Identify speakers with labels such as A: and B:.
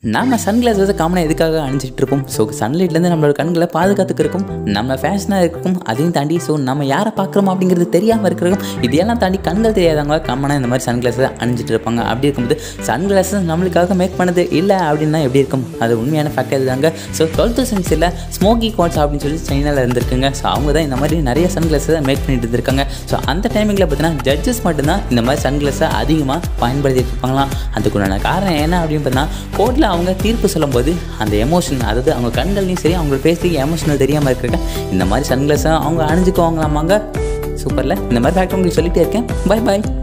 A: நம்ம சன்கிளாஸஸ் காமனாக எதுக்காக அணிஞ்சிட்டு இருப்போம் ஸோ சன்லைட்லேருந்து நம்மளோட கண்களை பாதுகாத்துக்கு இருக்கும் நம்ம ஃபேஷனாக இருக்கும் அதையும் தாண்டி ஸோ நம்ம யாரை பார்க்குறோம் அப்படிங்கிறது தெரியாமல் இருக்கிறோம் இதையெல்லாம் தாண்டி கண்கள் தெரியாதவங்க காமனாக இந்த மாதிரி சன்கிளாஸை அணிஞ்சிட்டு இருப்பாங்க அப்படி இருக்கும்போது சன்கிளாஸஸ் நம்மளுக்காக மேக் பண்ணது இல்லை அப்படின்னா எப்படி இருக்கும் அது உண்மையான ஃபேக்ட் இதுதாங்க ஸோ டுவெல்த்து சென்ச்சுரியில் ஸ்மோக்கி குவாட்ஸ் அப்படின்னு சொல்லி சைனாவில் இருந்திருக்குங்க ஸோ அவங்க தான் இந்த மாதிரி நிறைய சன்கிளாஸை மேக் பண்ணிட்டு இருந்திருக்காங்க ஸோ அந்த டைமிங்கில் பார்த்தீங்கன்னா ஜட்ஜஸ் மட்டும்தான் இந்த மாதிரி சன்கிளாஸை அதிகமாக பயன்படுத்திட்டு இருப்பாங்களாம் அதுக்குண்டான காரணம் என்ன அப்படின்னு பார்த்தீங்கன்னா கோர்ட்டில் அவங்க தீர்ப்பு சொல்லும்போது அந்த எமோஷன் அதாவது அவங்க கண்கள்லையும் சரி அவங்க பேசிக்கு எமோஷனல் தெரியாமல் இருக்கிற இந்த மாதிரி சன்கிளாஸை அவங்க அணிஞ்சுக்குவாங்களாமாங்க சூப்பரில் இந்த மாதிரி ஃபேக்ட் உங்களுக்கு சொல்லிட்டே இருக்கேன் பை பாய்